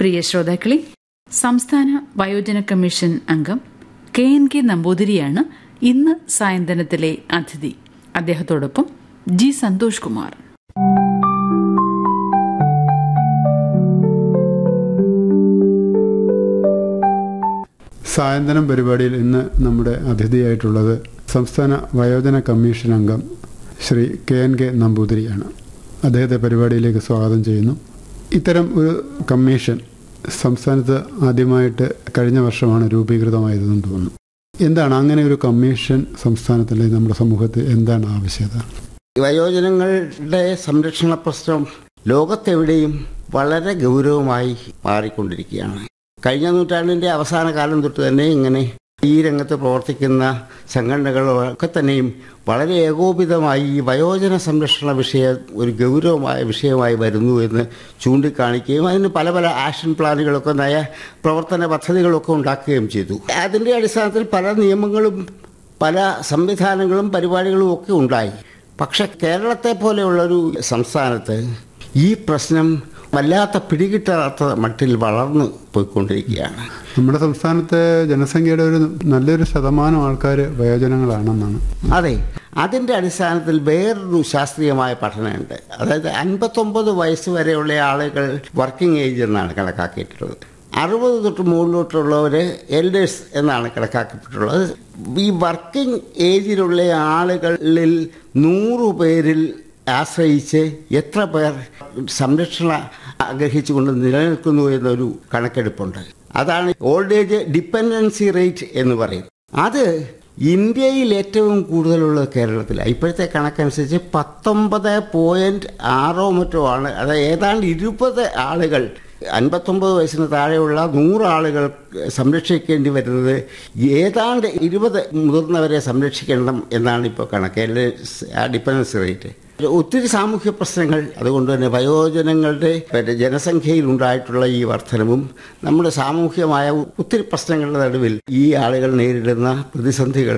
പ്രിയ ശ്രോതാക്കളെ സംസ്ഥാന വയോജന കമ്മീഷൻ അംഗം കെ എൻ കെ നമ്പൂതിരിയാണ് ഇന്ന് സായന്തനത്തിലെ അതിഥി അദ്ദേഹത്തോടൊപ്പം ജി സന്തോഷ് കുമാർ സായന്തനം പരിപാടിയിൽ ഇന്ന് നമ്മുടെ അതിഥിയായിട്ടുള്ളത് സംസ്ഥാന വയോജന കമ്മീഷൻ അംഗം ശ്രീ കെ എൻ കെ നമ്പൂതിരിയാണ് അദ്ദേഹത്തെ പരിപാടിയിലേക്ക് സ്വാഗതം ചെയ്യുന്നു ഇത്തരം ഒരു കമ്മീഷൻ സംസ്ഥാനത്ത് ആദ്യമായിട്ട് കഴിഞ്ഞ വർഷമാണ് രൂപീകൃതമായതെന്ന് തോന്നുന്നു എന്താണ് അങ്ങനെ ഒരു കമ്മീഷൻ സംസ്ഥാനത്തിലെ നമ്മുടെ സമൂഹത്തിൽ എന്താണ് ആവശ്യകത വയോജനങ്ങളുടെ സംരക്ഷണ പ്രശ്നം ലോകത്തെവിടെയും വളരെ ഗൗരവമായി മാറിക്കൊണ്ടിരിക്കുകയാണ് കഴിഞ്ഞ നൂറ്റാണ്ടിന്റെ അവസാന കാലം തൊട്ട് തന്നെ ഇങ്ങനെ ഈ രംഗത്ത് പ്രവർത്തിക്കുന്ന സംഘടനകളൊക്കെ തന്നെയും വളരെ ഏകോപിതമായി ഈ വയോജന സംരക്ഷണ വിഷയം ഒരു ഗൗരവമായ വിഷയമായി വരുന്നു എന്ന് ചൂണ്ടിക്കാണിക്കുകയും അതിന് പല പല ആക്ഷൻ പ്ലാനുകളൊക്കെ നയ പ്രവർത്തന പദ്ധതികളൊക്കെ ഉണ്ടാക്കുകയും ചെയ്തു അതിൻ്റെ അടിസ്ഥാനത്തിൽ പല നിയമങ്ങളും പല സംവിധാനങ്ങളും പരിപാടികളും ഒക്കെ ഉണ്ടായി പക്ഷെ കേരളത്തെ പോലെയുള്ളൊരു സംസ്ഥാനത്ത് ഈ പ്രശ്നം വല്ലാത്ത പിടികിട്ടാത്ത മട്ടിൽ വളർന്നു പോയിക്കൊണ്ടിരിക്കുകയാണ് നമ്മുടെ സംസ്ഥാനത്തെ ജനസംഖ്യയുടെ ഒരു നല്ലൊരു ശതമാനം ആൾക്കാർ വയോജനങ്ങളാണെന്നാണ് അതെ അതിൻ്റെ അടിസ്ഥാനത്തിൽ വേറൊരു ശാസ്ത്രീയമായ പഠനമുണ്ട് അതായത് അൻപത്തൊമ്പത് വയസ്സ് വരെയുള്ള ആളുകൾ വർക്കിംഗ് ഏജ് എന്നാണ് കണക്കാക്കിയിട്ടുള്ളത് അറുപത് തൊട്ട് മുകളിലോട്ടുള്ളവർ എൽഡേഴ്സ് എന്നാണ് കണക്കാക്കപ്പെട്ടിട്ടുള്ളത് ഈ വർക്കിംഗ് ഏജിലുള്ള ആളുകളിൽ നൂറ് പേരിൽ ആശ്രയിച്ച് എത്ര പേർ സംരക്ഷണ ആഗ്രഹിച്ചുകൊണ്ട് നിലനിൽക്കുന്നു എന്നൊരു കണക്കെടുപ്പുണ്ട് അതാണ് ഓൾഡ് ഏജ് ഡിപ്പെൻഡൻസി റേറ്റ് എന്ന് പറയും അത് ഇന്ത്യയിൽ ഏറ്റവും കൂടുതലുള്ളത് കേരളത്തിലാണ് ഇപ്പോഴത്തെ കണക്കനുസരിച്ച് പത്തൊമ്പത് പോയിന്റ് ആറോ മറ്റോ ആണ് അത് ഏതാണ്ട് ഇരുപത് ആളുകൾ അൻപത്തൊമ്പത് വയസ്സിന് താഴെയുള്ള നൂറ് ആളുകൾ സംരക്ഷിക്കേണ്ടി വരുന്നത് ഏതാണ്ട് ഇരുപത് മുതിർന്നവരെ സംരക്ഷിക്കണം എന്നാണ് ഇപ്പോൾ കണക്ക് ഡിപ്പെൻഡൻസി റേറ്റ് ഒത്തിരി സാമൂഹ്യ പ്രശ്നങ്ങൾ അതുകൊണ്ട് തന്നെ വയോജനങ്ങളുടെ ജനസംഖ്യയിൽ ഉണ്ടായിട്ടുള്ള ഈ വർധനവും നമ്മുടെ സാമൂഹ്യമായ ഒത്തിരി പ്രശ്നങ്ങളുടെ നടുവിൽ ഈ ആളുകൾ നേരിടുന്ന പ്രതിസന്ധികൾ